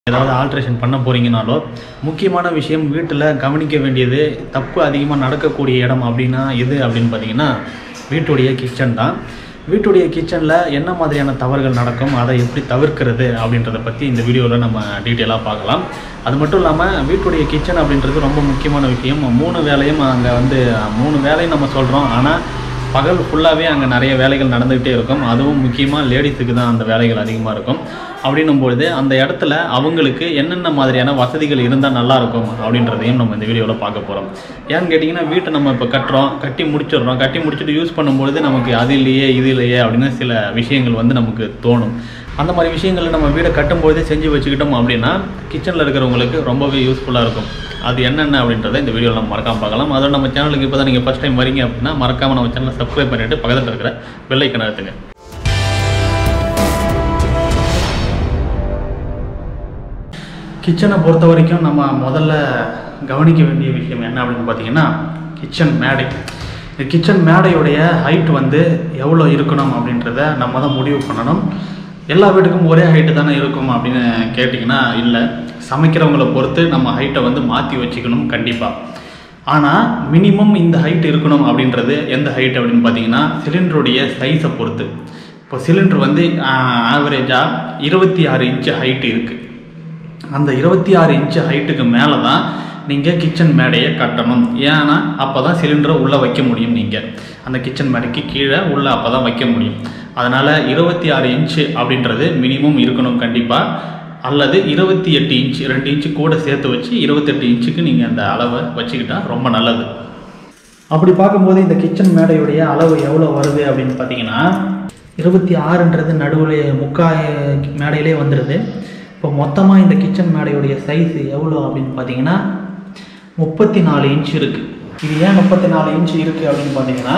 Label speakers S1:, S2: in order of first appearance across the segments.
S1: ஏதாவது ஆல்ட்ரேஷன் பண்ண போகிறீங்கனாலோ முக்கியமான விஷயம் வீட்டில் கவனிக்க வேண்டியது தப்பு அதிகமாக நடக்கக்கூடிய இடம் அப்படின்னா எது அப்படின்னு பார்த்தீங்கன்னா வீட்டுடைய கிச்சன் தான் வீட்டுடைய கிச்சனில் என்ன மாதிரியான தவறுகள் நடக்கும் அதை எப்படி தவிர்க்கிறது அப்படின்றத பற்றி இந்த வீடியோவில் நம்ம டீட்டெயிலாக பார்க்கலாம் அது மட்டும் இல்லாமல் வீட்டுடைய கிச்சன் அப்படின்றது ரொம்ப முக்கியமான விஷயம் மூணு வேலையும் அங்கே வந்து மூணு வேலையும் நம்ம சொல்கிறோம் ஆனால் பகல் ஃபுல்லாகவே அங்கே நிறைய வேலைகள் நடந்துக்கிட்டே இருக்கும் அதுவும் முக்கியமாக லேடிஸுக்கு தான் அந்த வேலைகள் அதிகமாக இருக்கும் அப்படின்னும்பொழுது அந்த இடத்துல அவங்களுக்கு என்னென்ன மாதிரியான வசதிகள் இருந்தால் நல்லாயிருக்கும் அப்படின்றதையும் நம்ம இந்த வீடியோவில் பார்க்க போகிறோம் ஏன்னு கேட்டிங்கன்னா வீட்டை நம்ம இப்போ கட்டுறோம் கட்டி முடிச்சிடுறோம் கட்டி முடிச்சுட்டு யூஸ் பண்ணும்பொழுது நமக்கு அது இல்லையே இது இல்லையே அப்படின்னு சில விஷயங்கள் வந்து நமக்கு தோணும் அந்த மாதிரி விஷயங்களை நம்ம வீடை கட்டும்பொழுதே செஞ்சு வச்சுக்கிட்டோம் அப்படின்னா கிச்சனில் இருக்கிறவங்களுக்கு ரொம்பவே யூஸ்ஃபுல்லாக இருக்கும் அது என்னென்ன அப்படின்றத இந்த வீடியோவில் நம்ம மறக்காம பார்க்கலாம் அதோட நம்ம சேனலுக்கு இப்போ தான் நீங்கள் ஃபஸ்ட் டைம் வரீங்க அப்படின்னா மறக்காம நம்ம சேனலை சப்ஸ்கிரைப் பண்ணிட்டு பக்கத்தில் இருக்கிற பெல் ஐக்கனை அழுத்துங்க கிச்சனை பொறுத்த வரைக்கும் நம்ம முதல்ல கவனிக்க வேண்டிய விஷயம் என்ன அப்படின்னு பார்த்தீங்கன்னா கிச்சன் மேடை இந்த கிச்சன் மேடையுடைய ஹைட் வந்து எவ்வளோ இருக்கணும் அப்படின்றத நம்ம தான் முடிவு பண்ணணும் எல்லா வீட்டுக்கும் ஒரே ஹைட்டு தானே இருக்கும் அப்படின்னு கேட்டிங்கன்னா இல்லை சமைக்கிறவங்கள பொறுத்து நம்ம ஹைட்டை வந்து மாற்றி வச்சுக்கணும் கண்டிப்பாக ஆனால் மினிமம் இந்த ஹைட் இருக்கணும் அப்படின்றது எந்த ஹைட் அப்படின்னு பார்த்தீங்கன்னா சிலிண்டருடைய சைஸை பொறுத்து இப்போ சிலிண்டர் வந்து ஆவரேஜாக இருபத்தி ஆறு இன்ச்சு ஹைட் இருக்குது அந்த இருபத்தி ஆறு இன்ச்சு ஹைட்டுக்கு மேலே தான் நீங்கள் கிச்சன் மேடையை கட்டணும் ஏன்னா அப்போ தான் சிலிண்டரை உள்ளே வைக்க முடியும் நீங்கள் அந்த கிச்சன் மேடைக்கு கீழே உள்ளே அப்போ தான் வைக்க முடியும் அதனால் இருபத்தி ஆறு இன்ச்சு அப்படின்றது மினிமம் இருக்கணும் கண்டிப்பாக அல்லது இருபத்தி எட்டு இன்ச்சு ரெண்டு இன்ச்சு கூட சேர்த்து வச்சு இருபத்தெட்டு இன்ச்சுக்கு நீங்கள் அந்த அளவை வச்சுக்கிட்டா ரொம்ப நல்லது அப்படி பார்க்கும்போது இந்த கிச்சன் மேடையுடைய அளவு எவ்வளோ வருது அப்படின்னு பார்த்தீங்கன்னா இருபத்தி ஆறுன்றது நடுவில் முக்கால் மேடையிலே வந்துடுது இப்போ மொத்தமாக இந்த கிச்சன் மேடையுடைய சைஸ் எவ்வளோ அப்படின்னு பார்த்தீங்கன்னா முப்பத்தி நாலு இன்ச் இருக்குது இது ஏன் முப்பத்தி நாலு இன்ச் இருக்குது அப்படின்னு பார்த்தீங்கன்னா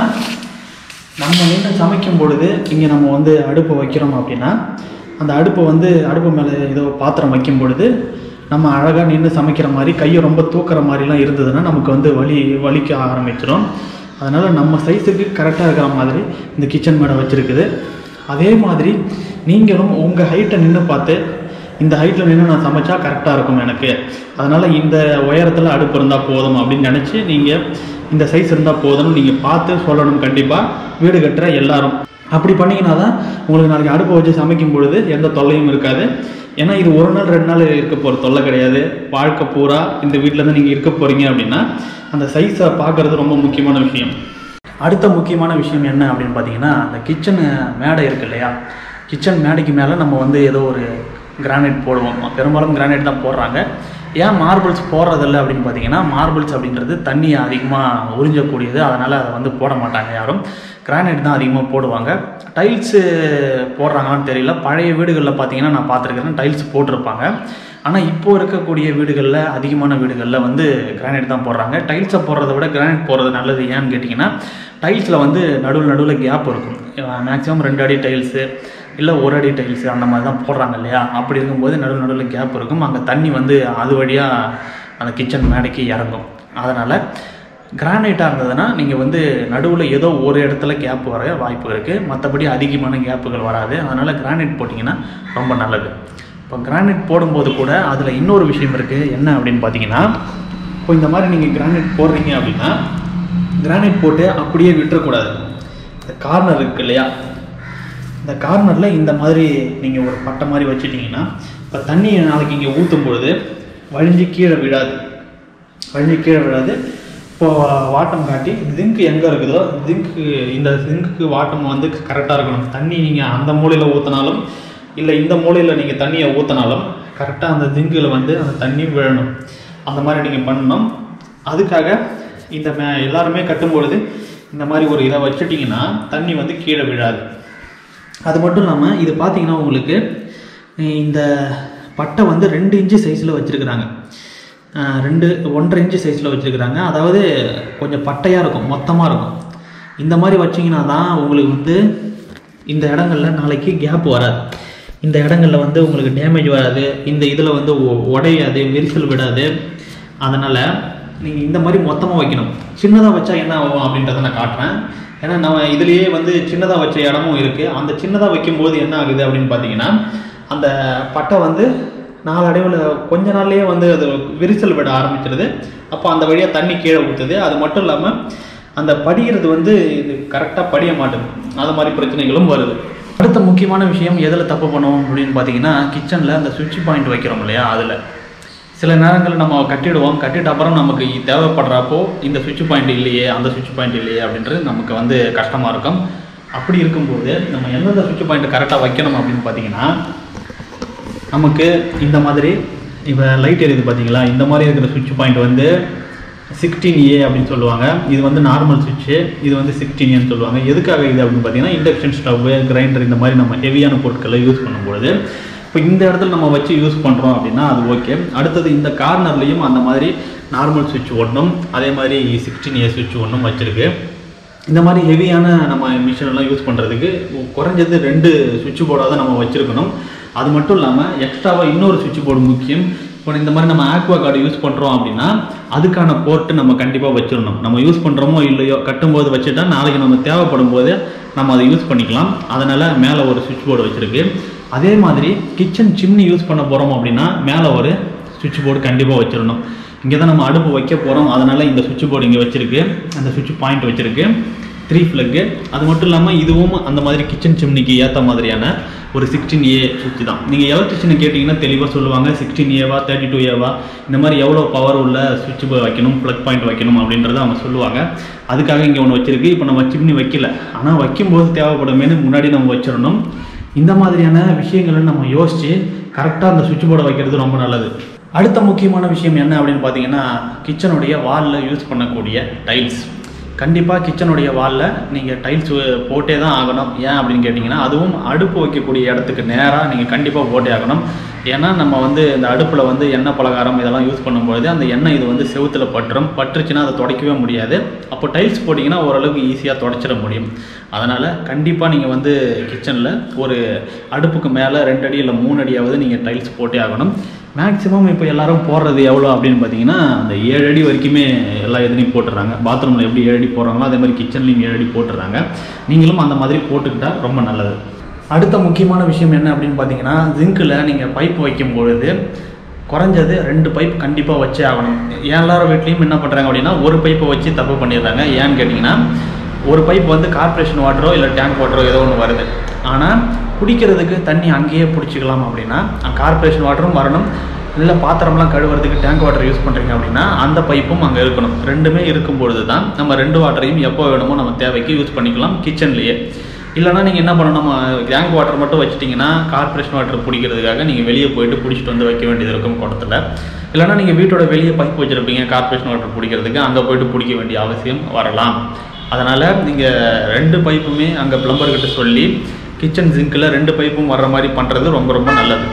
S1: நம்ம நின்று சமைக்கும் பொழுது இங்கே நம்ம வந்து அடுப்பு வைக்கிறோம் அப்படின்னா அந்த அடுப்பை வந்து அடுப்பு மேலே ஏதோ பாத்திரம் வைக்கும் பொழுது நம்ம அழகாக நின்று சமைக்கிற மாதிரி கையை ரொம்ப தூக்குற மாதிரிலாம் இருந்ததுன்னா நமக்கு வந்து வலி வலிக்க ஆரம்பிச்சிடும் அதனால் நம்ம சைஸுக்கு கரெக்டாக இருக்கிற மாதிரி இந்த கிச்சன் மேடை வச்சுருக்குது அதே மாதிரி நீங்களும் உங்கள் ஹைட்டை நின்று பார்த்து இந்த ஹைட்டில் நின்று நான் சமைச்சா கரெக்டாக இருக்கும் எனக்கு அதனால் இந்த உயரத்தில் அடுப்பு இருந்தால் போதும் அப்படின்னு நினச்சி நீங்கள் இந்த சைஸ் இருந்தால் போதும்னு நீங்கள் பார்த்து சொல்லணும் கண்டிப்பாக வீடு கட்டுற எல்லாரும் அப்படி பண்ணிங்கன்னா தான் உங்களுக்கு நாளைக்கு அடுப்பை வச்சு சமைக்கும் பொழுது எந்த தொல்லையும் இருக்காது ஏன்னா இது ஒரு நாள் ரெண்டு நாள் இருக்க போகிற தொல்லை கிடையாது வாழ்க்கை பூரா இந்த வீட்டில் தான் நீங்கள் இருக்க போகிறீங்க அப்படின்னா அந்த சைஸை பார்க்குறது ரொம்ப முக்கியமான விஷயம் அடுத்த முக்கியமான விஷயம் என்ன அப்படின்னு பார்த்தீங்கன்னா அந்த கிச்சன் மேடை இருக்கு இல்லையா கிச்சன் மேடைக்கு மேலே நம்ம வந்து ஏதோ ஒரு கிரானைட் போடுவோம் பெரும்பாலும் கிரானைட் தான் போடுறாங்க ஏன் மார்பிள்ஸ் போடுறதில்ல அப்படின்னு பார்த்தீங்கன்னா மார்பிள்ஸ் அப்படின்றது தண்ணியை அதிகமாக உறிஞ்சக்கூடியது அதனால் அதை வந்து போட மாட்டாங்க யாரும் கிரானைட் தான் அதிகமாக போடுவாங்க டைல்ஸு போடுறாங்களான்னு தெரியல பழைய வீடுகளில் பார்த்தீங்கன்னா நான் பார்த்துருக்கிறேன் டைல்ஸ் போட்டிருப்பாங்க ஆனால் இப்போ இருக்கக்கூடிய வீடுகளில் அதிகமான வீடுகளில் வந்து கிரானைட் தான் போடுறாங்க டைல்ஸை போடுறத விட கிரானைட் போடுறது நல்லது ஏன்னு கேட்டிங்கன்னா டைல்ஸில் வந்து நடுவில் நடுவில் கேப் இருக்கும் மேக்ஸிமம் ரெண்டு அடி டைல்ஸு இல்லை ஒரு அடி டைல்ஸு அந்த மாதிரி தான் போடுறாங்க இல்லையா அப்படி இருக்கும்போது நடுவில் நடுவில் கேப் இருக்கும் அங்கே தண்ணி வந்து அது வழியாக அந்த கிச்சன் மேடைக்கு இறங்கும் அதனால் கிரானைட்டாக இருந்ததுன்னா நீங்கள் வந்து நடுவில் ஏதோ ஒரு இடத்துல கேப் வர வாய்ப்பு இருக்குது மற்றபடி அதிகமான கேப்புகள் வராது அதனால் கிரானைட் போட்டிங்கன்னா ரொம்ப நல்லது இப்போ கிரானைட் போடும்போது கூட அதில் இன்னொரு விஷயம் இருக்குது என்ன அப்படின்னு பார்த்தீங்கன்னா இப்போ இந்த மாதிரி நீங்கள் கிரானைட் போடுறீங்க அப்படின்னா கிரானைட் போட்டு அப்படியே விட்டுறக்கூடாது இந்த கார்னர் இருக்கு இல்லையா இந்த கார்னரில் இந்த மாதிரி நீங்கள் ஒரு பட்டை மாதிரி வச்சுட்டிங்கன்னா இப்போ தண்ணியை நாளைக்கு இங்கே ஊற்றும் பொழுது வழிஞ்சு கீழே விழாது வழிஞ்சு கீழே விழாது இப்போது வாட்டம் காட்டி ஜிங்க் எங்கே இருக்குதோ ஜிங்க்கு இந்த ஜிங்க்கு வாட்டம் வந்து கரெக்டாக இருக்கணும் தண்ணி நீங்கள் அந்த மூலையில் ஊற்றினாலும் இல்லை இந்த மூலையில் நீங்கள் தண்ணியை ஊற்றினாலும் கரெக்டாக அந்த ஜிங்கில் வந்து அந்த தண்ணி விழணும் அந்த மாதிரி நீங்கள் பண்ணணும் அதுக்காக இந்த மே எல்லாருமே கட்டும்பொழுது இந்த மாதிரி ஒரு இதை வச்சுட்டிங்கன்னா தண்ணி வந்து கீழே விழாது அது மட்டும் இல்லாமல் இது பார்த்தீங்கன்னா உங்களுக்கு இந்த பட்டை வந்து ரெண்டு இன்ச்சு சைஸில் வச்சுருக்குறாங்க ரெண்டு ஒன்றரை இன்ச்சு சைஸில் வச்சுருக்குறாங்க அதாவது கொஞ்சம் பட்டையாக இருக்கும் மொத்தமாக இருக்கும் இந்த மாதிரி வச்சிங்கன்னா தான் உங்களுக்கு வந்து இந்த இடங்கள்ல நாளைக்கு கேப் வராது இந்த இடங்கள்ல வந்து உங்களுக்கு டேமேஜ் வராது இந்த இதில் வந்து உ- உடையாது விரிசல் விடாது அதனால் நீங்கள் இந்த மாதிரி மொத்தமாக வைக்கணும் சின்னதாக வச்சா என்ன ஆகும் அப்படின்றத நான் காட்டுறேன் ஏன்னா நம்ம இதுலேயே வந்து சின்னதாக வச்ச இடமும் இருக்குது அந்த சின்னதாக வைக்கும்போது என்ன ஆகுது அப்படின்னு பார்த்தீங்கன்னா அந்த பட்டை வந்து நாளடைவில் கொஞ்ச நாள்லயே வந்து அது விரிசல் விட ஆரம்பிச்சிருது அப்போ அந்த வழியாக தண்ணி கீழே ஊற்றுது அது மட்டும் இல்லாமல் அந்த படிகிறது வந்து இது கரெக்டாக படிய மாட்டேங்குது அது மாதிரி பிரச்சனைகளும் வருது அடுத்த முக்கியமான விஷயம் எதில் தப்பு பண்ணுவோம் அப்படின்னு பார்த்தீங்கன்னா கிச்சனில் அந்த சுவிட்ச் பாயிண்ட் வைக்கிறோம் இல்லையா அதில் சில நேரங்கள் நம்ம கட்டிடுவோம் கட்டிட்ட அப்புறம் நமக்கு தேவைப்படுறப்போ இந்த சுவிட்ச் பாயிண்ட் இல்லையே அந்த சுவிட்ச் பாயிண்ட் இல்லையே அப்படின்றது நமக்கு வந்து கஷ்டமாக இருக்கும் அப்படி இருக்கும்போது நம்ம எந்தெந்த சுவிட்ச் பாயிண்ட் கரெக்டாக வைக்கணும் அப்படின்னு பார்த்தீங்கன்னா நமக்கு இந்த மாதிரி இப்போ லைட் எரியுது பார்த்தீங்களா இந்த மாதிரி இருக்கிற சுவிட்ச் பாயிண்ட் வந்து சிக்ஸ்டீன் ஏ அப்படின்னு சொல்லுவாங்க இது வந்து நார்மல் சுவிட்சு இது வந்து சிக்ஸ்டீன் ஏன்னு சொல்லுவாங்க எதுக்காக இது அப்படின்னு பார்த்தீங்கன்னா இண்டக்ஷன் ஸ்டவ் கிரைண்டர் இந்த மாதிரி நம்ம ஹெவியான பொருட்களை யூஸ் பண்ணும்பொழுது இப்போ இந்த இடத்துல நம்ம வச்சு யூஸ் பண்ணுறோம் அப்படின்னா அது ஓகே அடுத்தது இந்த கார்னர்லேயும் அந்த மாதிரி நார்மல் சுவிட்ச் ஒன்றும் அதே மாதிரி சிக்ஸ்டீன் ஏ சுவிட்ச் ஒன்றும் வச்சுருக்கு இந்த மாதிரி ஹெவியான நம்ம மிஷின் எல்லாம் யூஸ் பண்ணுறதுக்கு குறைஞ்சது ரெண்டு சுவிட்ச் போர்டாக தான் நம்ம வச்சுருக்கணும் அது மட்டும் இல்லாமல் எக்ஸ்ட்ராவாக இன்னொரு சுவிட்ச் போர்டு முக்கியம் இப்போ இந்த மாதிரி நம்ம ஆக்வா கார்டு யூஸ் பண்ணுறோம் அப்படின்னா அதுக்கான போர்ட்டு நம்ம கண்டிப்பாக வச்சிடணும் நம்ம யூஸ் பண்ணுறோமோ இல்லையோ கட்டும்போது வச்சுட்டா நாளைக்கு நம்ம தேவைப்படும் போது நம்ம அதை யூஸ் பண்ணிக்கலாம் அதனால் மேலே ஒரு சுவிட்ச் போர்டு வச்சுருக்கு அதே மாதிரி கிச்சன் சிம்னி யூஸ் பண்ண போகிறோம் அப்படின்னா மேலே ஒரு சுவிட்ச் போர்டு கண்டிப்பாக வச்சிடணும் இங்கே தான் நம்ம அடுப்பு வைக்க போகிறோம் அதனால் இந்த சுவிட்ச் போர்டு இங்கே வச்சிருக்கு அந்த சுவிட்ச் பாயிண்ட் வச்சிருக்கு த்ரீ ஃப்ளக்கு அது மட்டும் இல்லாமல் இதுவும் அந்த மாதிரி கிச்சன் சிம்னிக்கு ஏற்ற மாதிரியான ஒரு சிக்ஸ்டீன் ஏ சுவிட்ச் தான் நீங்கள் எலக்ட்ரிஷியனை கேட்டிங்கன்னா தெளிவாக சொல்லுவாங்க சிக்ஸ்டீன் ஏவா தேர்ட்டி டூ ஏவா இந்த மாதிரி எவ்வளோ பவர் உள்ள சுவிட்ச் வைக்கணும் ப்ளக் பாயிண்ட் வைக்கணும் அப்படின்றத அவங்க சொல்லுவாங்க அதுக்காக இங்கே ஒன்று வச்சிருக்கு இப்போ நம்ம சிம்னி வைக்கல ஆனால் வைக்கும்போது தேவைப்படுமேனு முன்னாடி நம்ம வச்சிடணும் இந்த மாதிரியான விஷயங்களை நம்ம யோசித்து கரெக்டாக அந்த சுவிட்ச் போர்டை வைக்கிறது ரொம்ப நல்லது அடுத்த முக்கியமான விஷயம் என்ன அப்படின்னு பார்த்தீங்கன்னா கிச்சனுடைய வாலில் யூஸ் பண்ணக்கூடிய டைல்ஸ் கண்டிப்பாக கிச்சனுடைய வாலில் நீங்கள் டைல்ஸ் போட்டே தான் ஆகணும் ஏன் அப்படின்னு கேட்டிங்கன்னா அதுவும் அடுப்பு வைக்கக்கூடிய இடத்துக்கு நேராக நீங்கள் கண்டிப்பாக போட்டே ஆகணும் ஏன்னா நம்ம வந்து இந்த அடுப்பில் வந்து எண்ணெய் பலகாரம் இதெல்லாம் யூஸ் பண்ணும்பொழுது அந்த எண்ணெய் இது வந்து செவுத்துல பற்றும் பற்றுச்சுன்னா அதை துடைக்கவே முடியாது அப்போ டைல்ஸ் போட்டிங்கன்னா ஓரளவுக்கு ஈஸியாக துடைச்சிட முடியும் அதனால் கண்டிப்பாக நீங்கள் வந்து கிச்சனில் ஒரு அடுப்புக்கு மேலே ரெண்டு அடி இல்லை மூணு அடியாவது நீங்கள் டைல்ஸ் போட்டே ஆகணும் மேக்ஸிமம் இப்போ எல்லாரும் போடுறது எவ்வளோ அப்படின்னு பார்த்தீங்கன்னா அந்த ஏழு அடி வரைக்குமே எல்லா இதுலேயும் போட்டுடுறாங்க பாத்ரூமில் எப்படி ஏழு அடி போடுறாங்களோ அதே மாதிரி கிச்சன்லேயும் ஏழு அடி போட்டுடுறாங்க நீங்களும் அந்த மாதிரி போட்டுக்கிட்டா ரொம்ப நல்லது அடுத்த முக்கியமான விஷயம் என்ன அப்படின்னு பார்த்தீங்கன்னா ஜிங்கில் நீங்கள் பைப் வைக்கும் பொழுது குறைஞ்சது ரெண்டு பைப் கண்டிப்பாக வச்சே ஆகணும் எல்லாரும் வீட்லேயும் என்ன பண்ணுறாங்க அப்படின்னா ஒரு பைப்பை வச்சு தப்பு பண்ணிடுறாங்க ஏன்னு கேட்டிங்கன்னா ஒரு பைப் வந்து கார்ப்பரேஷன் வாட்டரோ இல்லை டேங்க் வாட்டரோ ஏதோ ஒன்று வருது ஆனால் குடிக்கிறதுக்கு தண்ணி அங்கேயே பிடிச்சிக்கலாம் அப்படின்னா கார்ப்பரேஷன் வாட்டரும் வரணும் இல்லை பாத்திரம்லாம் கழுவுறதுக்கு டேங்க் வாட்டர் யூஸ் பண்ணுறீங்க அப்படின்னா அந்த பைப்பும் அங்கே இருக்கணும் ரெண்டுமே இருக்கும் பொழுது தான் நம்ம ரெண்டு வாட்டரையும் எப்போ வேணுமோ நம்ம தேவைக்கு யூஸ் பண்ணிக்கலாம் கிச்சன்லேயே இல்லைனா நீங்கள் என்ன பண்ணணும் டேங்க் வாட்டர் மட்டும் வச்சிட்டிங்கன்னா கார்ப்பரேஷன் வாட்டர் பிடிக்கிறதுக்காக நீங்கள் வெளியே போயிட்டு பிடிச்சிட்டு வந்து வைக்க வேண்டியது இருக்கும் குடத்துல இல்லைனா நீங்கள் வீட்டோட வெளியே பைப் வச்சுருப்பீங்க கார்ப்பரேஷன் வாட்டர் பிடிக்கிறதுக்கு அங்கே போயிட்டு பிடிக்க வேண்டிய அவசியம் வரலாம் அதனால் நீங்கள் ரெண்டு பைப்புமே அங்கே பிளம்பர்கிட்ட சொல்லி கிச்சன் ஜிங்கில் ரெண்டு பைப்பும் வர்ற மாதிரி பண்ணுறது ரொம்ப ரொம்ப நல்லது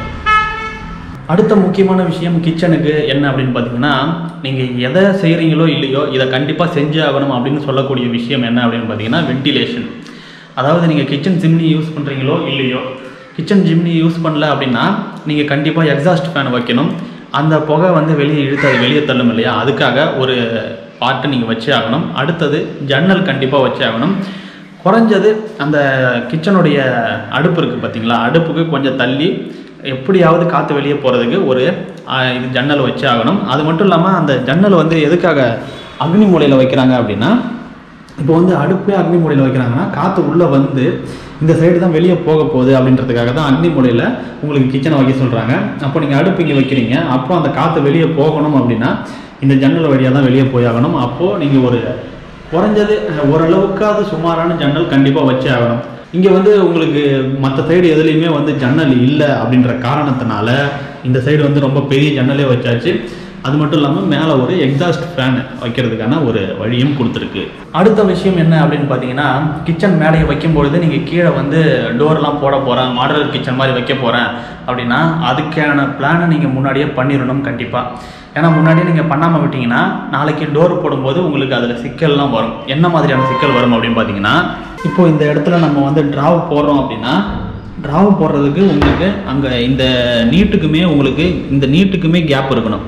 S1: அடுத்த முக்கியமான விஷயம் கிச்சனுக்கு என்ன அப்படின்னு பார்த்தீங்கன்னா நீங்கள் எதை செய்கிறீங்களோ இல்லையோ இதை கண்டிப்பாக செஞ்சே ஆகணும் அப்படின்னு சொல்லக்கூடிய விஷயம் என்ன அப்படின்னு பார்த்தீங்கன்னா வென்டிலேஷன் அதாவது நீங்கள் கிச்சன் ஜிம்னி யூஸ் பண்ணுறீங்களோ இல்லையோ கிச்சன் ஜிம்னி யூஸ் பண்ணல அப்படின்னா நீங்கள் கண்டிப்பாக எக்ஸாஸ்ட் ஃபேன் வைக்கணும் அந்த புகை வந்து வெளியே இழுத்து அது வெளியே தள்ளும் இல்லையா அதுக்காக ஒரு பார்ட்டு நீங்கள் வச்சே ஆகணும் அடுத்தது ஜன்னல் கண்டிப்பாக வச்சே ஆகணும் குறைஞ்சது அந்த கிச்சனுடைய அடுப்பு இருக்குது பார்த்தீங்களா அடுப்புக்கு கொஞ்சம் தள்ளி எப்படியாவது காற்று வெளியே போகிறதுக்கு ஒரு ஆ, இது ஜன்னல் வச்சே ஆகணும் அது மட்டும் இல்லாமல் அந்த ஜன்னல் வந்து எதுக்காக அக்னி மூலையில் வைக்கிறாங்க அப்படின்னா இப்போ வந்து அடுப்பே அக்னி மூலையில் வைக்கிறாங்கன்னா காற்று உள்ளே வந்து இந்த சைடு தான் வெளியே போக போகுது அப்படின்றதுக்காக தான் அக்னி மூலையில் உங்களுக்கு கிச்சனை வைக்க சொல்கிறாங்க அப்போ நீங்கள் அடுப்பு இங்கே வைக்கிறீங்க அப்போ அந்த காற்று வெளியே போகணும் அப்படின்னா இந்த ஜன்னல் வழியாக தான் வெளியே போயாகணும் அப்போது நீங்கள் ஒரு குறைஞ்சது அஹ், ஓரளவுக்காவது சுமாரான ஜன்னல் கண்டிப்பாக வச்சே ஆகணும் இங்கே வந்து உங்களுக்கு மற்ற சைடு எதுலேயுமே வந்து ஜன்னல் இல்லை அப்படின்ற காரணத்தினால இந்த சைடு வந்து ரொம்ப பெரிய ஜன்னலே வச்சாச்சு அது மட்டும் இல்லாமல் மேலே ஒரு எக்ஸாஸ்ட் ஃபேன் வைக்கிறதுக்கான ஒரு வழியும் கொடுத்துருக்கு அடுத்த விஷயம் என்ன அப்படின்னு பார்த்தீங்கன்னா கிச்சன் மேடையை வைக்கும் பொழுது நீங்கள் கீழே வந்து டோர்லாம் போட போகிறேன் மாடலர் கிச்சன் மாதிரி வைக்க போகிறேன் அப்படின்னா அதுக்கான பிளானை நீங்கள் முன்னாடியே பண்ணிடணும் கண்டிப்பாக ஏன்னா முன்னாடியே நீங்கள் பண்ணாமல் விட்டீங்கன்னா நாளைக்கு டோர் போடும்போது உங்களுக்கு அதில் சிக்கல்லாம் வரும் என்ன மாதிரியான சிக்கல் வரும் அப்படின்னு பார்த்தீங்கன்னா இப்போ இந்த இடத்துல நம்ம வந்து ட்ராவ் போடுறோம் அப்படின்னா ட்ராவ் போடுறதுக்கு உங்களுக்கு அங்கே இந்த நீட்டுக்குமே உங்களுக்கு இந்த நீட்டுக்குமே கேப் இருக்கணும்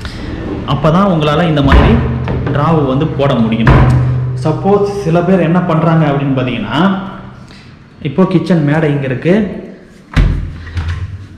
S1: அப்போ தான் உங்களால் இந்த மாதிரி ட்ராவு வந்து போட முடியும் சப்போஸ் சில பேர் என்ன பண்ணுறாங்க அப்படின்னு பார்த்தீங்கன்னா இப்போ கிச்சன் மேடை இங்கே இருக்குது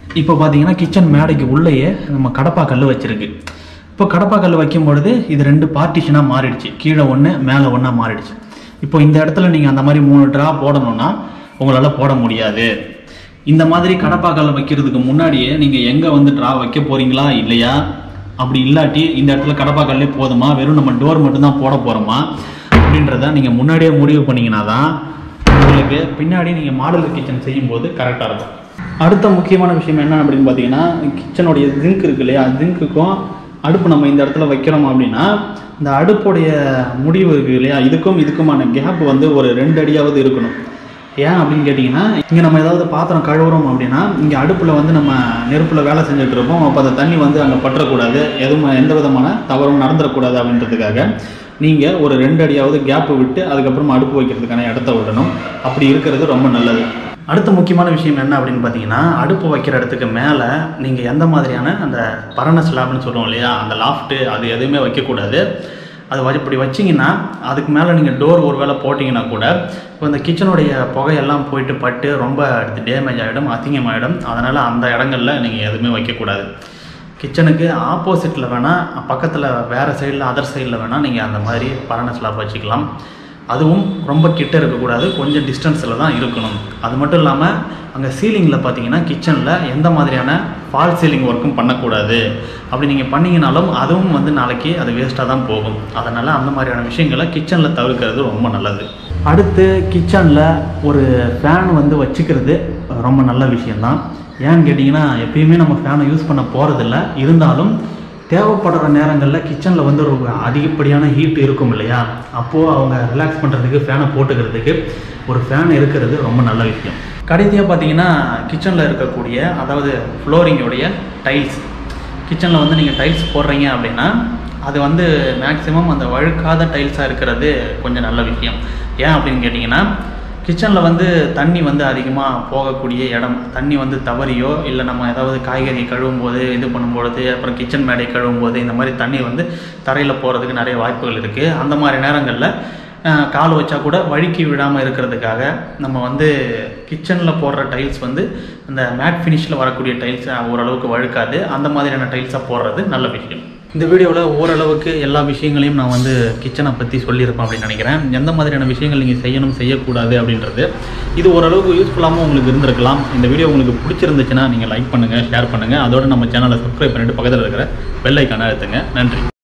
S1: இப்போ பார்த்தீங்கன்னா கிச்சன் மேடைக்கு உள்ளேயே நம்ம கடப்பா கல் வச்சிருக்கு இப்போ கடப்பா கல் வைக்கும் பொழுது இது ரெண்டு பார்ட்டிஷனாக மாறிடுச்சு கீழே ஒன்று மேலே ஒன்றா மாறிடுச்சு இப்போ இந்த இடத்துல நீங்கள் அந்த மாதிரி மூணு ட்ரா போடணும்னா உங்களால் போட முடியாது இந்த மாதிரி கடப்பா கல் வைக்கிறதுக்கு முன்னாடியே நீங்கள் எங்கே வந்து ட்ரா வைக்க போறீங்களா இல்லையா அப்படி இல்லாட்டி இந்த இடத்துல கடப்பா கல்லே போதுமா வெறும் நம்ம டோர் மட்டும்தான் போட போகிறோமா அப்படின்றத நீங்கள் முன்னாடியே முடிவு பண்ணீங்கன்னா தான் உங்களுக்கு பின்னாடி நீங்கள் மாடல் கிச்சன் செய்யும்போது கரெக்டாக இருக்கும் அடுத்த முக்கியமான விஷயம் என்ன அப்படின்னு பார்த்தீங்கன்னா கிச்சனுடைய ஜிங்க் இருக்கு இல்லையா ஜிங்க்குக்கும் அடுப்பு நம்ம இந்த இடத்துல வைக்கிறோம் அப்படின்னா இந்த அடுப்புடைய முடிவு இருக்கு இல்லையா இதுக்கும் இதுக்குமான கேப் வந்து ஒரு ரெண்டு அடியாவது இருக்கணும் ஏன் அப்படின்னு கேட்டிங்கன்னா இங்கே நம்ம ஏதாவது பாத்திரம் கழுவுறோம் அப்படின்னா இங்கே அடுப்பில் வந்து நம்ம நெருப்பில் வேலை செஞ்சுட்டு இருப்போம் அப்போ அந்த தண்ணி வந்து அங்கே பற்றக்கூடாது எதுவும் எந்த விதமான தவறும் நடந்துடக்கூடாது அப்படின்றதுக்காக நீங்கள் ஒரு ரெண்டு அடியாவது கேப்பு விட்டு அதுக்கப்புறமா அடுப்பு வைக்கிறதுக்கான இடத்த விடணும் அப்படி இருக்கிறது ரொம்ப நல்லது அடுத்த முக்கியமான விஷயம் என்ன அப்படின்னு பார்த்தீங்கன்னா அடுப்பு வைக்கிற இடத்துக்கு மேலே நீங்கள் எந்த மாதிரியான அந்த பரண ஸ்லாப்னு சொல்லுவோம் இல்லையா அந்த லாஃப்ட்டு அது எதுவுமே வைக்கக்கூடாது அது வ- இப்படி வச்சிங்கன்னா அதுக்கு மேலே நீங்கள் டோர் ஒரு வேளை போட்டிங்கன்னா கூட இப்போ இந்த கிச்சனுடைய புகையெல்லாம் போயிட்டு பட்டு ரொம்ப டேமேஜ் ஆகிடும் அசிங்கமாகிடும் அதனால் அந்த இடங்கள்ல நீங்கள் எதுவுமே வைக்கக்கூடாது கிச்சனுக்கு ஆப்போசிட்டில் வேணால் பக்கத்தில் வேறு சைடில் அதர் சைடில் வேணால் நீங்கள் அந்த மாதிரி பரண ஸ்லாப் வச்சுக்கலாம் அதுவும் ரொம்ப கிட்ட இருக்கக்கூடாது கொஞ்சம் டிஸ்டன்ஸில் தான் இருக்கணும் அது மட்டும் இல்லாமல் அங்கே சீலிங்கில் பார்த்தீங்கன்னா கிச்சனில் எந்த மாதிரியான ஃபால் சீலிங் ஒர்க்கும் பண்ணக்கூடாது அப்படி நீங்கள் பண்ணீங்கனாலும் அதுவும் வந்து நாளைக்கு அது வேஸ்ட்டாக தான் போகும் அதனால் அந்த மாதிரியான விஷயங்களை கிச்சனில் தவிர்க்கிறது ரொம்ப நல்லது அடுத்து கிச்சனில் ஒரு ஃபேன் வந்து வச்சுக்கிறது ரொம்ப நல்ல விஷயம்தான் ஏன்னு கேட்டிங்கன்னா எப்பயுமே நம்ம ஃபேனை யூஸ் பண்ண போகிறதில்ல இருந்தாலும் தேவைப்படுற நேரங்களில் கிச்சனில் வந்து ஒரு அதிகப்படியான ஹீட் இருக்கும் இல்லையா அப்போது அவங்க ரிலாக்ஸ் பண்ணுறதுக்கு ஃபேனை போட்டுக்கிறதுக்கு ஒரு ஃபேன் இருக்கிறது ரொம்ப நல்ல விஷயம் கடைசியாக பார்த்தீங்கன்னா கிச்சனில் இருக்கக்கூடிய அதாவது ஃப்ளோரிங்கோடைய டைல்ஸ் கிச்சனில் வந்து நீங்கள் டைல்ஸ் போடுறீங்க அப்படின்னா அது வந்து மேக்ஸிமம் அந்த வழுக்காத டைல்ஸாக இருக்கிறது கொஞ்சம் நல்ல விஷயம் ஏன் அப்படின்னு கேட்டிங்கன்னா கிச்சனில் வந்து தண்ணி வந்து அதிகமாக போகக்கூடிய இடம் தண்ணி வந்து தவறியோ இல்லை நம்ம ஏதாவது காய்கறி கழுவும் போது இது பண்ணும்பொழுது அப்புறம் கிச்சன் மேடை கழுவும் போது இந்த மாதிரி தண்ணி வந்து தரையில் போகிறதுக்கு நிறைய வாய்ப்புகள் இருக்குது அந்த மாதிரி நேரங்களில் அஹ், கால் வச்சா கூட வழுக்கி விடாமல் இருக்கிறதுக்காக நம்ம வந்து கிச்சனில் போடுற டைல்ஸ் வந்து அந்த மேட் ஃபினிஷில் வரக்கூடிய டைல்ஸ் ஓரளவுக்கு வழுக்காது அந்த மாதிரியான டைல்ஸாக போடுறது நல்ல விஷயம் இந்த வீடியோவில் ஓரளவுக்கு எல்லா விஷயங்களையும் நான் வந்து கிச்சனை பற்றி சொல்லியிருப்பேன் அப்படின்னு நினைக்கிறேன் எந்த மாதிரியான விஷயங்கள் நீங்கள் செய்யணும் செய்யக்கூடாது அப்படின்றது இது ஓரளவுக்கு யூஸ்ஃபுல்லாகவும் உங்களுக்கு இருந்திருக்கலாம் இந்த வீடியோ உங்களுக்கு பிடிச்சிருந்துச்சுன்னா நீங்கள் லைக் பண்ணுங்கள் ஷேர் பண்ணுங்கள் அதோட நம்ம சேனலை சப்ஸ்கிரைப் பண்ணிட்டு பக்கத்தில் இருக்கிற பெல் ஐக்கானை அழுத்துங்க நன்றி